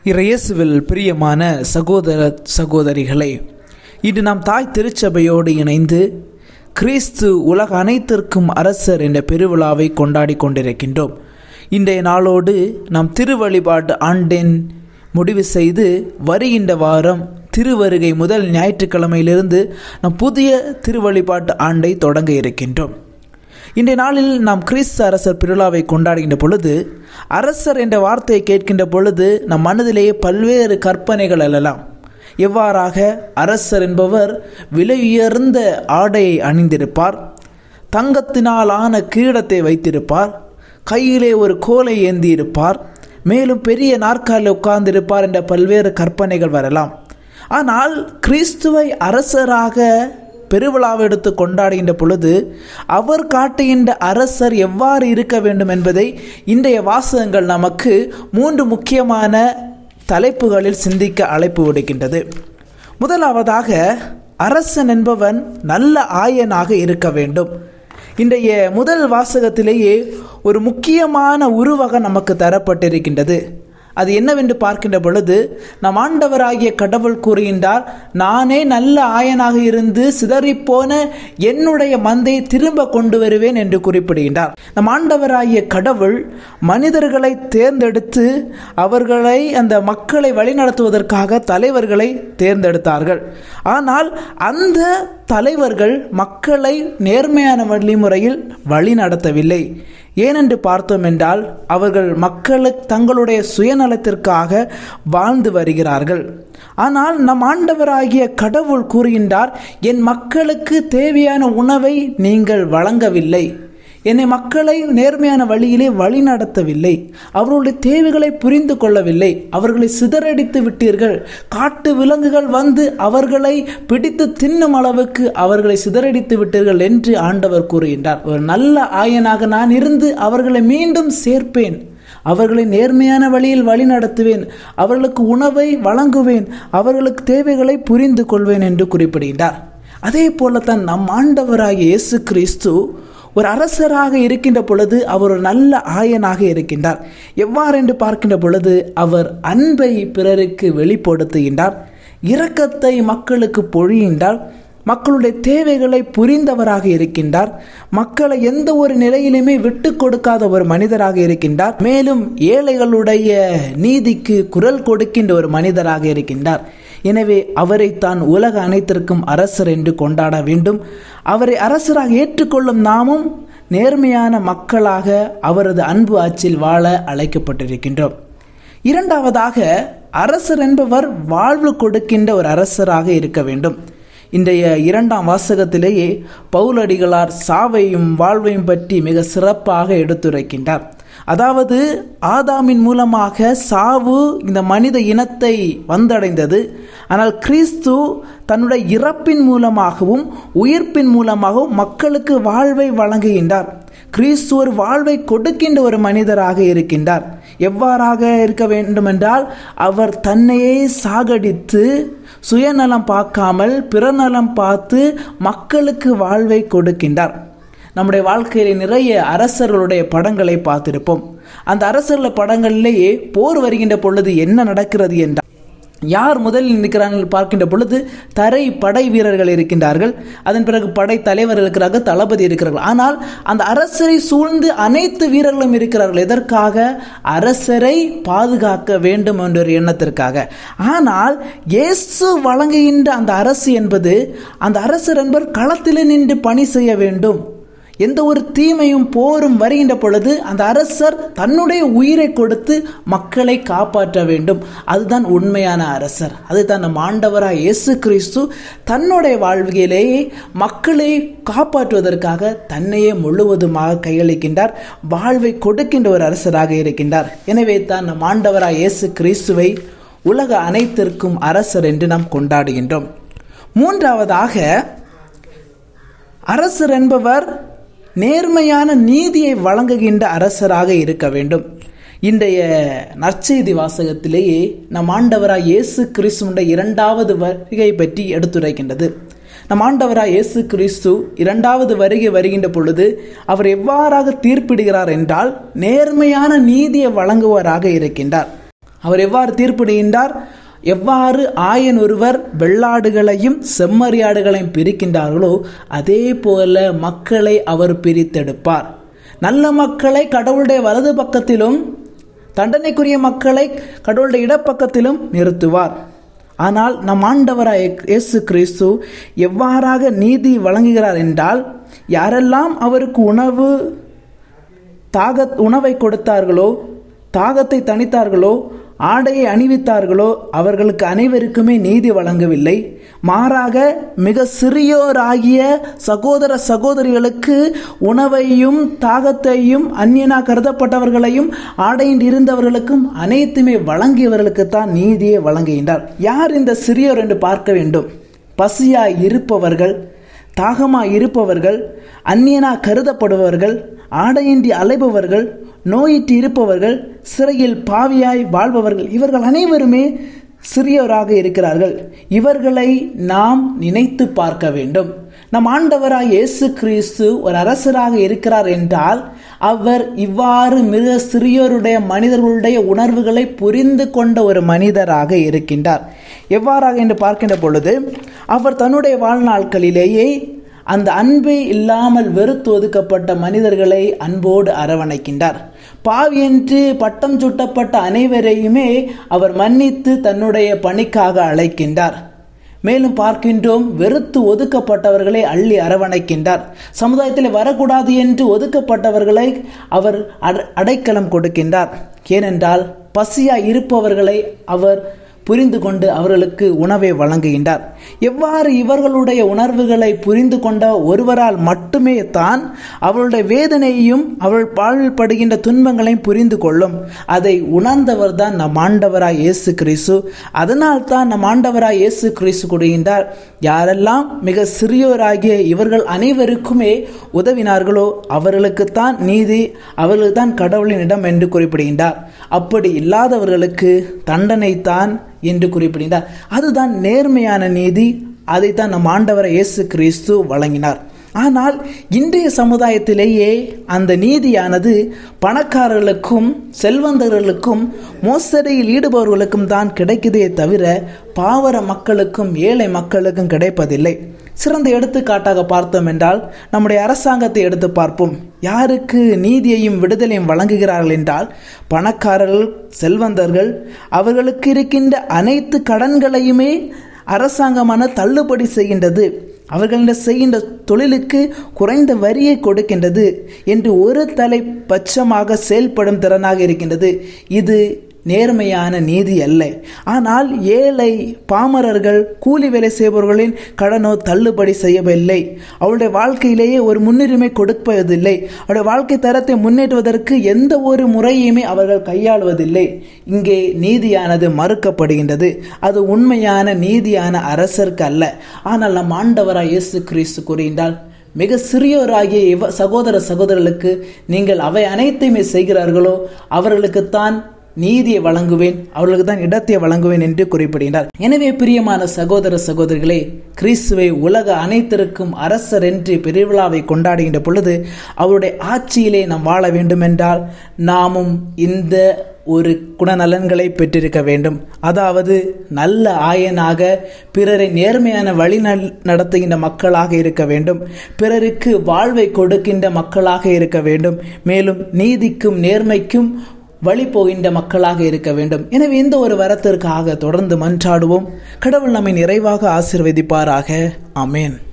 இறையேசுவில் பிரியமான சகோதர சகோதரிகளே இன்று நாம் தாய் திருச்சபையோடு இணைந்து கிறிஸ்து உலக அனைத்திற்கும் அரசர் என்ற பெருவிழாவை கொண்டாடி கொண்டிருக்கின்றோம் இன்றைய நாளோடு நாம் திருவழிபாட்டு ஆண்டின் முடிவு செய்து வருகின்ற வாரம் திருவருகை முதல் ஞாயிற்றுக்கிழமையிலிருந்து நாம் புதிய திருவழிபாட்டு ஆண்டை தொடங்க இருக்கின்றோம் இன்றைய நாளில் நாம் கிறிஸ்து அரசர் பெருவிழாவை கொண்டாடுகின்ற பொழுது அரசர் என்ற வார்த்தையை கேட்கின்ற பொழுது நம் மனதிலேயே பல்வேறு கற்பனைகள் எழலாம் எவ்வாறாக அரசர் என்பவர் விலையுயர்ந்த ஆடையை அணிந்திருப்பார் தங்கத்தினால் ஆன கிரீடத்தை வைத்திருப்பார் கையிலே ஒரு கோலை ஏந்தியிருப்பார் மேலும் பெரிய நாற்காலில் உட்கார்ந்திருப்பார் என்ற பல்வேறு கற்பனைகள் வரலாம் ஆனால் கிறிஸ்துவை அரசராக பெருவிழாவை எடுத்து கொண்டாடுகின்ற பொழுது அவர் காட்டுகின்ற அரசர் எவ்வாறு இருக்க வேண்டும் என்பதை இன்றைய வாசகங்கள் நமக்கு மூன்று முக்கியமான தலைப்புகளில் சிந்திக்க அழைப்பு விடுக்கின்றது முதலாவதாக அரசன் என்பவன் நல்ல ஆயனாக இருக்க வேண்டும் இன்றைய முதல் வாசகத்திலேயே ஒரு முக்கியமான உருவகம் நமக்கு தரப்பட்டிருக்கின்றது அது என்னவென்று பார்க்கின்ற பொழுது நம் ஆண்டவராகிய கடவுள் கூறுகின்றார் நானே நல்ல ஆயனாக இருந்து சிதறிப்போன என்னுடைய மந்தையை திரும்ப கொண்டு வருவேன் என்று குறிப்பிடுகின்றார் நம் ஆண்டவராகிய கடவுள் மனிதர்களை தேர்ந்தெடுத்து அவர்களை அந்த மக்களை வழிநடத்துவதற்காக தலைவர்களை தேர்ந்தெடுத்தார்கள் ஆனால் அந்த தலைவர்கள் மக்களை நேர்மையான வழிமுறையில் வழி நடத்தவில்லை ஏனென்று பார்த்தோம் என்றால் அவர்கள் மக்களுக்கு தங்களுடைய சுயநலத்திற்காக வாழ்ந்து வருகிறார்கள் ஆனால் நம் ஆண்டவராகிய கடவுள் கூறுகின்றார் என் மக்களுக்கு தேவையான உணவை நீங்கள் வழங்கவில்லை என்னை மக்களை நேர்மையான வழியிலே வழி நடத்தவில்லை அவர்களுடைய தேவைகளை புரிந்து கொள்ளவில்லை அவர்களை சிதறடித்து விட்டீர்கள் காட்டு விலங்குகள் வந்து அவர்களை பிடித்து தின்னும் அளவுக்கு அவர்களை சிதறடித்து விட்டீர்கள் என்று ஆண்டவர் கூறுகின்றார் ஒரு நல்ல ஆயனாக நான் இருந்து அவர்களை மீண்டும் சேர்ப்பேன் அவர்களை நேர்மையான வழியில் வழி நடத்துவேன் அவர்களுக்கு உணவை வழங்குவேன் அவர்களுக்கு தேவைகளை புரிந்து கொள்வேன் என்று குறிப்பிடுகின்றார் அதே போலத்தான் நம் ஆண்டவராகிய இயேசு கிறிஸ்து ஒரு அரசராக இருக்கின்ற பொழுது அவர் ஒரு நல்ல ஆயனாக இருக்கின்றார் எவ்வாறு என்று பார்க்கின்ற பொழுது அவர் அன்பை பிறருக்கு வெளிப்படுத்துகின்றார் இரக்கத்தை மக்களுக்கு பொழிகின்றார் மக்களுடைய தேவைகளை புரிந்தவராக இருக்கின்றார் மக்களை எந்த ஒரு நிலையிலுமே விட்டு கொடுக்காத ஒரு மனிதராக இருக்கின்றார் மேலும் ஏழைகளுடைய நீதிக்கு குரல் கொடுக்கின்ற ஒரு மனிதராக இருக்கின்றார் எனவே அவரை தான் உலக அனைத்திற்கும் அரசர் என்று கொண்டாட வேண்டும் அவரை அரசராக ஏற்றுக்கொள்ளும் நாமும் நேர்மையான மக்களாக அவரது அன்பு ஆட்சியில் வாழ அழைக்கப்பட்டிருக்கின்றோம் இரண்டாவதாக அரசர் என்பவர் வாழ்வு கொடுக்கின்ற ஒரு அரசராக இருக்க வேண்டும் இன்றைய இரண்டாம் வாசகத்திலேயே பவுலடிகளார் சாவையும் வாழ்வையும் பற்றி மிக சிறப்பாக எடுத்துரைக்கின்றார் அதாவது ஆதாமின் மூலமாக சாவு இந்த மனித இனத்தை வந்தடைந்தது ஆனால் கிறிஸ்து தன்னுடைய இறப்பின் மூலமாகவும் உயிர்ப்பின் மூலமாகவும் மக்களுக்கு வாழ்வை வழங்குகின்றார் கிறிஸ்து ஒரு வாழ்வை கொடுக்கின்ற ஒரு மனிதராக இருக்கின்றார் எவ்வாறாக இருக்க வேண்டுமென்றால் அவர் தன்னையே சாகடித்து சுயநலம் பார்க்காமல் பிறநலம் பார்த்து மக்களுக்கு வாழ்வை கொடுக்கின்றார் நம்முடைய வாழ்க்கையில் நிறைய அரசர்களுடைய படங்களை பார்த்திருப்போம் அந்த அரசர்கள் படங்களிலேயே போர் வருகின்ற பொழுது என்ன நடக்கிறது என்றால் யார் முதலில் நிற்கிறார்கள் பார்க்கின்ற பொழுது தரை படை வீரர்கள் இருக்கின்றார்கள் அதன் பிறகு படை தலைவர் இருக்கிறார்கள் தளபதி இருக்கிறார்கள் ஆனால் அந்த அரசரை சூழ்ந்து அனைத்து வீரர்களும் இருக்கிறார்கள் எதற்காக அரசரை பாதுகாக்க வேண்டும் என்ற ஒரு எண்ணத்திற்காக ஆனால் இயேசு வழங்குகின்ற அந்த அரசு என்பது அந்த அரசர் என்பவர் களத்தில் நின்று பணி செய்ய வேண்டும் எந்த ஒரு தீமையும் போரும் வருகின்ற பொழுது அந்த அரசர் தன்னுடைய உயிரை கொடுத்து மக்களை காப்பாற்ற வேண்டும் அதுதான் உண்மையான அரசர் அதுதான் நம் ஆண்டவராக இயேசு கிறிஸ்து தன்னுடைய வாழ்வியலேயே மக்களை காப்பாற்றுவதற்காக தன்னையே முழுவதுமாக கையளிக்கின்றார் வாழ்வை கொடுக்கின்ற ஒரு அரசராக இருக்கின்றார் எனவே தான் நம் ஆண்டவராக இயேசு கிறிஸ்துவை உலக அனைத்திற்கும் அரசர் என்று நாம் கொண்டாடுகின்றோம் மூன்றாவதாக அரசர் என்பவர் நேர்மையான நீதியை வழங்குகின்ற அரசராக இருக்க வேண்டும் இன்றைய நற்செய்தி வாசகத்திலேயே நம் ஆண்டவராய் இயேசு கிறிஸ்துடைய இரண்டாவது வருகை பற்றி எடுத்துரைக்கின்றது நம் ஆண்டவராய் இயேசு கிறிஸ்து இரண்டாவது வருகை வருகின்ற பொழுது அவர் எவ்வாறாக தீர்ப்பிடுகிறார் என்றால் நேர்மையான நீதியை வழங்குவராக இருக்கின்றார் அவர் எவ்வாறு தீர்ப்பிடுகின்றார் எவ்வாறு ஆயன் ஒருவர் வெள்ளாடுகளையும் செம்மறியாடுகளையும் பிரிக்கின்றார்களோ அதே போல மக்களை அவர் பிரித்தெடுப்பார் நல்ல மக்களை கடவுளுடைய வலது பக்கத்திலும் தண்டனைக்குரிய மக்களை கடவுளுடைய இடப்பக்கத்திலும் நிறுத்துவார் ஆனால் நம் ஆண்டவராய் இயேசு கிறிஸ்து எவ்வாறாக நீதி வழங்குகிறார் என்றால் யாரெல்லாம் அவருக்கு உணவு தாக உணவை கொடுத்தார்களோ தாகத்தை தணித்தார்களோ ஆடையை அணிவித்தார்களோ அவர்களுக்கு அனைவருக்குமே நீதி வழங்கவில்லை மாறாக மிக சிறியோராகிய சகோதர சகோதரிகளுக்கு உணவையும் தாகத்தையும் அந்நியனா கருதப்பட்டவர்களையும் ஆடையில் இருந்தவர்களுக்கும் அனைத்துமே வழங்கியவர்களுக்கு தான் நீதியை வழங்குகின்றார் யார் இந்த சிறியோர் என்று பார்க்க வேண்டும் பசியாய் இருப்பவர்கள் தாகமாய் இருப்பவர்கள் அந்நியனா கருதப்படுபவர்கள் ஆடையின்றி அலைபவர்கள் நோயிட்டு இருப்பவர்கள் சிறையில் பாவியாய் வாழ்பவர்கள் இவர்கள் அனைவருமே சிறியவராக இருக்கிறார்கள் இவர்களை நாம் நினைத்து பார்க்க வேண்டும் நம் ஆண்டவராய் இயேசு கிறிஸ்து ஒரு அரசராக இருக்கிறார் என்றால் அவர் இவ்வாறு மிக சிறியோருடைய மனிதர்களுடைய உணர்வுகளை புரிந்து கொண்ட ஒரு மனிதராக இருக்கின்றார் எவ்வாறாக என்று பார்க்கின்ற பொழுது அவர் தன்னுடைய வாழ்நாட்களிலேயே அந்த அன்பே இல்லாமல் வெறுத்து ஒதுக்கப்பட்ட மனிதர்களை அன்போடு அரவணைக்கின்றார் பாவி என்று பட்டம் சுட்டப்பட்ட அனைவரையுமே அவர் மன்னித்து தன்னுடைய பணிக்காக அழைக்கின்றார் மேலும் பார்க்கின்றோம் வெறுத்து ஒதுக்கப்பட்டவர்களை அள்ளி அரவணைக்கின்றார் சமுதாயத்தில் வரக்கூடாது என்று ஒதுக்கப்பட்டவர்களை அவர் அடைக்கலம் கொடுக்கின்றார் ஏனென்றால் பசியா இருப்பவர்களை அவர் புரிந்து கொண்டு அவர்களுக்கு உணவை வழங்குகின்றார் எவ்வாறு இவர்களுடைய உணர்வுகளை புரிந்து கொண்ட ஒருவரால் மட்டுமே தான் அவளுடைய வேதனையையும் அவள் வாழ்வில் படுகின்ற துன்பங்களையும் புரிந்து கொள்ளும் அதை உணர்ந்தவர் தான் நம் ஆண்டவராய் இயேசு கிறிஸ்து அதனால் தான் நம் ஆண்டவராய் இயேசு கிறிஸ்து கூறுகின்றார் யாரெல்லாம் மிக சிறியோராகிய இவர்கள் அனைவருக்குமே உதவினார்களோ அவர்களுக்குத்தான் நீதி அவர்களுக்கு தான் கடவுளின் இடம் என்று குறிப்பிடுகின்றார் அப்படி இல்லாதவர்களுக்கு தண்டனை தான் என்று குறிப்பிடுகின்றார் அதுதான் நேர்மையான நீதி அதைத்தான் நம் ஆண்டவரை இயேசு கிறிஸ்து வழங்கினார் ஆனால் இன்றைய சமுதாயத்திலேயே அந்த நீதியானது பணக்காரர்களுக்கும் செல்வந்தர்களுக்கும் மோசடியில் ஈடுபவர்களுக்கும் தான் கிடைக்குதே தவிர பாவர மக்களுக்கும் ஏழை மக்களுக்கும் கிடைப்பதில்லை சிறந்த எடுத்துக்காட்டாக பார்த்தோம் என்றால் நம்முடைய அரசாங்கத்தை எடுத்து பார்ப்போம் யாருக்கு நீதியையும் விடுதலையும் வழங்குகிறார்கள் என்றால் பணக்காரர்கள் செல்வந்தர்கள் அவர்களுக்கு இருக்கின்ற அனைத்து கடன்களையுமே அரசாங்கமான தள்ளுபடி செய்கின்றது அவர்களிட செய்கின்ற தொழிலுக்கு குறைந்த வரியை கொடுக்கின்றது என்று ஒரு தலைபட்சமாக செயல்படும் திறனாக இருக்கின்றது இது நேர்மையான நீதி அல்ல ஆனால் ஏழை பாமரர்கள் கூலி வேலை செய்பவர்களின் கடனோ தள்ளுபடி செய்யவில்லை அவருடைய வாழ்க்கையிலேயே ஒரு முன்னுரிமை கொடுப்பதில்லை அவருடைய வாழ்க்கை தரத்தை முன்னேற்றுவதற்கு எந்த ஒரு முறையுமே அவர்கள் கையாளுவதில்லை இங்கே நீதியானது மறுக்கப்படுகின்றது அது உண்மையான நீதியான அரசருக்கு அல்ல ஆனால் நம் ஆண்டவராய் இயேசு கிறிஸ்து கூறுகின்றால் மிக சிறியோராகிய இவ சகோதர சகோதரர்களுக்கு நீங்கள் அவை அனைத்தையுமே செய்கிறார்களோ அவர்களுக்குத்தான் நீதியை வழங்குவேன் அவர்களுக்கு தான் இடத்தை வழங்குவேன் என்று குறிப்பிடுகிறார் எனவே பிரியமான சகோதர சகோதரிகளே கிறிஸ்துவை உலக அனைத்திற்கும் அரசர் என்று பெருவிழாவை கொண்டாடுகின்ற பொழுது அவருடைய ஆட்சியிலே நாம் வாழ வேண்டுமென்றால் நாமும் இந்த ஒரு குணநலன்களை பெற்றிருக்க வேண்டும் அதாவது நல்ல ஆயனாக பிறரை நேர்மையான வழி நடத்துகின்ற மக்களாக இருக்க வேண்டும் பிறருக்கு வாழ்வை கொடுக்கின்ற மக்களாக இருக்க வேண்டும் மேலும் நீதிக்கும் நேர்மைக்கும் வழி போகின்ற மக்களாக இருக்க வேண்டும் எனவே இந்த ஒரு வரத்திற்காக தொடர்ந்து மன்றாடுவோம் கடவுள் நம்மை நிறைவாக ஆசிர்வதிப்பாராக அமேன்